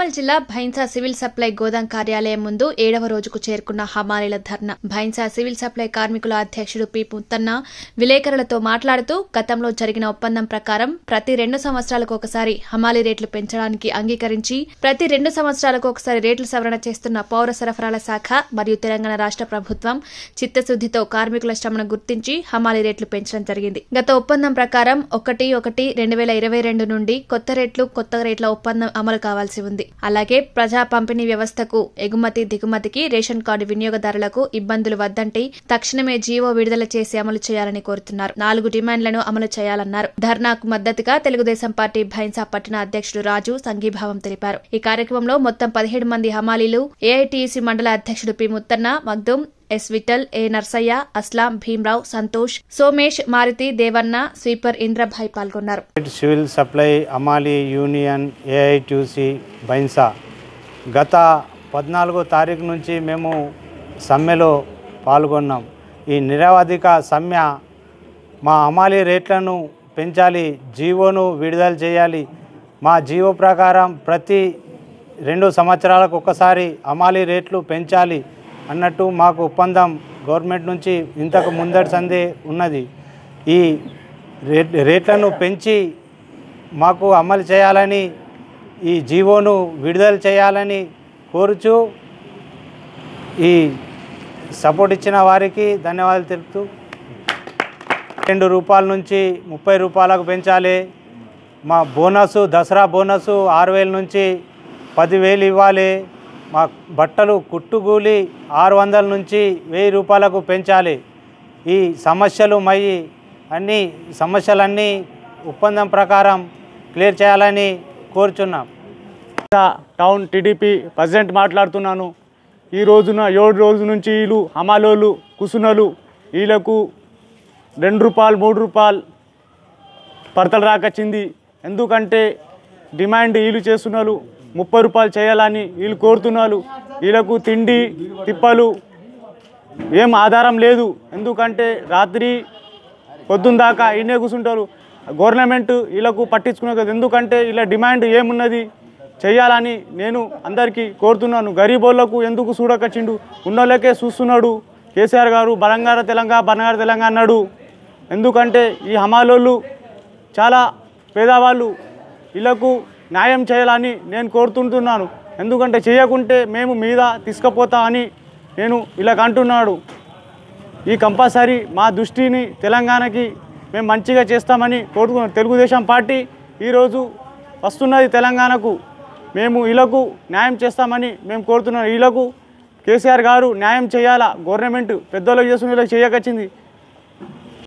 నిర్మల్ జిల్లా Bhainsa civil supply గోదాం కార్యాలయం ముందు ఏడవ రోజుకు చేరుకున్న హమాలీల ధర్నా భైన్సా సివిల్ సప్లై కార్మికుల అధ్యక్షుడు పి పుత్తన్న విలేకరులతో మాట్లాడుతూ గతంలో జరిగిన ఒప్పందం ప్రకారం ప్రతి రెండు సంవత్సరాలకు ఒకసారి హమాలీ రేట్లు పెంచడానికి అంగీకరించి ప్రతి రెండు సంవత్సరాలకు ఒకసారి రేట్లు సవరణ చేస్తున్న పౌర సరఫరాల శాఖ మరియు తెలంగాణ రాష్ట్ర ప్రభుత్వం చిత్తశుద్దితో కార్మికుల శ్రమను గుర్తించి హమాలీ రేట్లు పెంచడం జరిగింది గత ఒప్పందం ప్రకారం ఒకటి ఒకటి రెండు వేల ఇరవై రెండు నుండి కొత్త రేట్లు కొత్త రేట్ల ఒప్పందం అమలు కావాల్సి ఉంది అలాగే ప్రజా పంపిణీ వ్యవస్థకు ఎగుమతి దిగుమతికి రేషన్ కార్డు వినియోగదారులకు ఇబ్బందులు వద్దంటే తక్షణమే జీవో విడుదల చేసి అమలు చేయాలని కోరుతున్నారు నాలుగు డిమాండ్లను అమలు చేయాలన్నారు ధర్నాకు మద్దతుగా తెలుగుదేశం పార్టీ భైన్సా పట్టణ అధ్యక్షుడు రాజు సంఘీభావం తెలిపారు ఈ కార్యక్రమంలో మొత్తం పదిహేడు మంది హమాలీలు ఏఐటీసీ మండల అధ్యక్షుడు P Muthanna Magdum S Vittal A Narsaiah Aslam Bhimrao Santosh Somesh Maruti Devanna sweeper Indrabhai పాల్గొన్నారు సివిల్ సప్లై అమాలి యూనియన్ ఏఐటీసీ బైన్సా గత పద్నాలుగో తారీఖు నుంచి మేము సమ్మెలో పాల్గొన్నాం ఈ నిరవధిక సమ్మె మా అమాలి రేట్లను పెంచాలి జీవోను విడుదల చేయాలి మా జీవో ప్రకారం ప్రతి రెండు సంవత్సరాలకు ఒకసారి అమాలి రేట్లు పెంచాలి అన్నట్టు మాకు ఒప్పందం గవర్నమెంట్ నుంచి ఇంతకు ముందటి సందే ఉన్నది ఈ రేట్ రేట్లను పెంచి మాకు అమలు చేయాలని ఈ జీవోను విడుదల చేయాలని కోరుచు ఈ సపోర్ట్ ఇచ్చిన వారికి ధన్యవాదాలు తెలుపుతూ రెండు రూపాయల నుంచి ముప్పై రూపాయలకు పెంచాలి మా బోనస్ దసరా బోనస్ ఆరు వేల నుంచి పదివేలు ఇవ్వాలి మా బట్టలు కుట్టుగూలి ఆరు వందల నుంచి వెయ్యి రూపాయలకు పెంచాలి ఈ సమస్యలు మయి అన్ని సమస్యలన్నీ ఒప్పందం ప్రకారం క్లియర్ చేయాలని కోరుచున్నాం టౌన్ టీడీపీ ప్రెసిడెంట్ మాట్లాడుతున్నాను ఈ రోజున ఏడు రోజు నుంచి వీళ్ళు హమాలోలు కుసునలు వీళ్ళకు రెండు రూపాయలు మూడు రూపాయలు పడతలు రాకొచ్చింది ఎందుకంటే డిమాండ్ వీళ్ళు చేస్తున్నారు ముప్పై రూపాయలు చేయాలని వీళ్ళు కోరుతున్నారు వీళ్ళకు తిండి తిప్పలు ఏం ఆధారం లేదు ఎందుకంటే రాత్రి పొద్దున్న దాకా ఈయనే కూర్చుంటారు గవర్నమెంట్ వీళ్ళకు పట్టించుకునే కదా ఎందుకంటే ఇలా డిమాండ్ ఏమున్నది చేయాలని నేను అందరికీ కోరుతున్నాను గరీబోళ్లకు ఎందుకు చూడకొచ్చిండు ఉన్నోళ్ళకే చూస్తున్నాడు కేసీఆర్ గారు బలంగార తెలంగాణ బలంగార తెలంగాణ అన్నాడు ఎందుకంటే ఈ హమాలోళ్ళు చాలా పేదవాళ్ళు వీళ్ళకు న్యాయం చేయాలని నేను కోరుతుంటున్నాను ఎందుకంటే చేయకుంటే మేము మీద తీసుకుపోతా అని నేను ఇలాగ అంటున్నాడు ఈ కంపల్సరీ మా దృష్టిని తెలంగాణకి మేము మంచిగా చేస్తామని కోరుకున్నాం తెలుగుదేశం పార్టీ ఈరోజు వస్తున్నది తెలంగాణకు మేము వీళ్ళకు న్యాయం చేస్తామని మేము కోరుతున్నాం వీళ్ళకు కేసీఆర్ గారు న్యాయం చేయాలా గవర్నమెంట్ పెద్దోళ్ళకి చేస్తున్న వీళ్ళకి చేయకొచ్చింది